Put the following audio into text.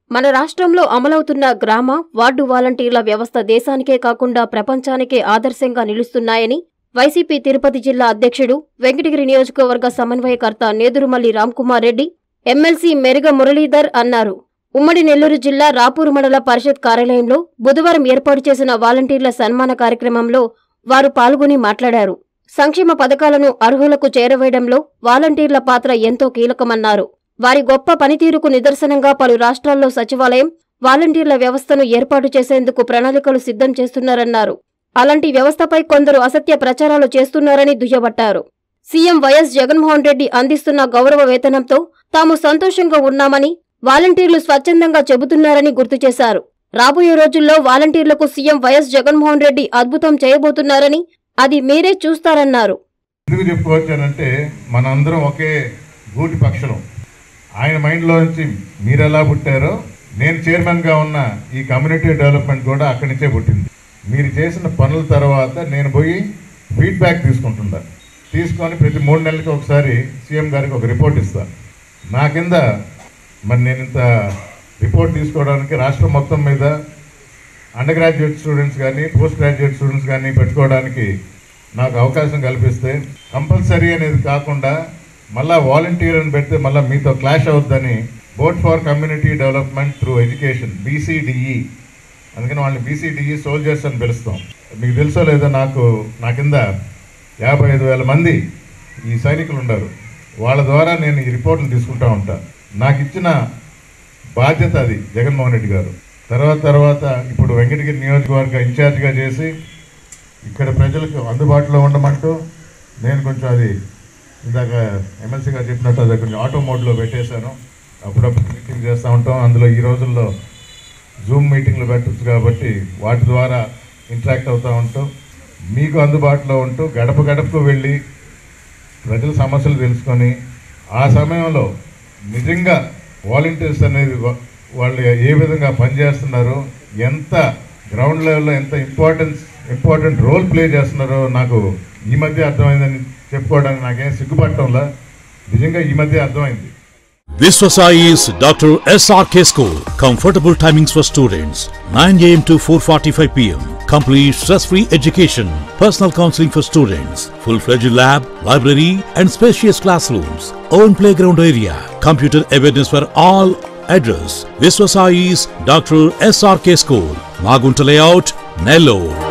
మన రాష్ట్రంలో అమలవుతున్న గ్రామ వార్డు వాలంటీర్ల వ్యవస్థ దేశానికే కాకుండా ప్రపంచానికే ఆదర్శంగా నిలుస్తున్నాయని వైసీపీ తిరుపతి జిల్లా అధ్యక్షుడు వెంకటగిరి నియోజకవర్గ సమన్వయకర్త నేదురుమల్లి రామ్కుమార్ రెడ్డి ఎమ్మెల్సీ మెరుగ మురళీధర్ అన్నారు ఉమ్మడి నెల్లూరు జిల్లా రాపూరు మండల పరిషత్ కార్యాలయంలో బుధవారం ఏర్పాటు చేసిన వాలంటీర్ల సన్మాన కార్యక్రమంలో వారు పాల్గొని మాట్లాడారు సంక్షేమ పథకాలను అర్హులకు చేరవేయడంలో వాలంటీర్ల పాత్ర ఎంతో కీలకమన్నారు వారి గొప్ప పనితీరుకు నిదర్శనంగా పలు రాష్ట్రాల్లో సచివాలయం వాలంటీర్ల వ్యవస్థను ఏర్పాటు చేసేందుకు ప్రణాళికలు సిద్ధం చేస్తున్నారన్నారు అలాంటి వ్యవస్థపై కొందరు అసత్య ప్రచారాలు చేస్తున్నారని దుయ్యబట్టారు సీఎం వైఎస్ జగన్మోహన్ రెడ్డి అందిస్తున్న గౌరవ వేతనంతో తాము సంతోషంగా ఉన్నామని వాలంటీర్లు స్వచ్ఛందంగా చెబుతున్నారని గుర్తు చేశారు రాబోయే రోజుల్లో వాలంటీర్లకు సీఎం వైఎస్ జగన్మోహన్ రెడ్డి అద్భుతం చేయబోతున్నారని అది మీరే చూస్తారన్నారు ఎందుకు చెప్పుకోవచ్చానంటే మనందరం ఒకే గూటి పక్షులం ఆయన మైండ్లో నుంచి మీరు ఎలా పుట్టారో నేను చైర్మన్గా ఉన్న ఈ కమ్యూనిటీ డెవలప్మెంట్ కూడా అక్కడి నుంచే పుట్టింది మీరు చేసిన పనుల తర్వాత నేను పోయి ఫీడ్బ్యాక్ తీసుకుంటున్నా తీసుకొని ప్రతి మూడు నెలలకి ఒకసారి సీఎం గారికి ఒక రిపోర్ట్ ఇస్తాను నా కింద మరి నేను ఇంత రిపోర్ట్ తీసుకోవడానికి రాష్ట్రం మొత్తం మీద అండర్ గ్రాడ్యుయేట్ స్టూడెంట్స్ కానీ పోస్ట్ గ్రాడ్యుయేట్ స్టూడెంట్స్ కానీ పెట్టుకోవడానికి నాకు అవకాశం కల్పిస్తే కంపల్సరీ అనేది కాకుండా మళ్ళా వాలంటీర్ అని పెడితే మళ్ళీ మీతో క్లాష్ అవుద్దని board for community development through education BCDE అందుకని వాళ్ళని బీసీడిఈ సోల్జర్స్ అని పిలుస్తాం మీకు తెలుసో లేదో నాకు నా కింద యాభై ఐదు వేల మంది ఈ సైనికులు ఉన్నారు వాళ్ళ ద్వారా నేను ఈ రిపోర్ట్లు తీసుకుంటా ఉంటా నాకు ఇచ్చిన బాధ్యత అది జగన్మోహన్ రెడ్డి గారు తర్వాత తర్వాత ఇప్పుడు వెంకటగిరి నియోజకవర్గ ఇన్ఛార్జిగా చేసి ఇక్కడ ప్రజలకు అందుబాటులో ఉండమంటూ నేను కొంచెం అది ఇందాక ఎమ్మెల్సీ గారు చెప్పినట్టు అది కొంచెం ఆటో మోడ్లో పెట్టేశాను అప్పుడప్పుడు మీటింగ్ చేస్తూ ఉంటాం అందులో ఈ రోజుల్లో జూమ్ మీటింగ్లు పెట్టచ్చు కాబట్టి వాటి ద్వారా ఇంటరాక్ట్ అవుతూ ఉంటూ మీకు అందుబాటులో ఉంటూ గడప గడపకు వెళ్ళి ప్రజల సమస్యలు తెలుసుకొని ఆ సమయంలో నిజంగా వాలంటీర్స్ అనేది వా- వాళ్ళు ఏ విధంగా పనిచేస్తున్నారో ఎంత గ్రౌండ్ లెవెల్లో ఎంత ఇంపార్టెన్స్ ఇంపార్టెంట్ రోల్ ప్లే చేస్తున్నారో నాకు ఈ మధ్య అర్థమైందని చెప్పుకోవడానికి నాకేం సిగ్గుపడటంలా నిజంగా ఈ మధ్య అర్థమైంది Viswasai is Dr. SRK School. Comfortable timings for students 9 am to 4:45 pm. Complete stress-free education. Personal counseling for students. Full-fledged lab, library, and spacious classrooms. Own playground area. Computer awareness for all. Address: Viswasai's Dr. SRK School. Magunta Layout, Nellore.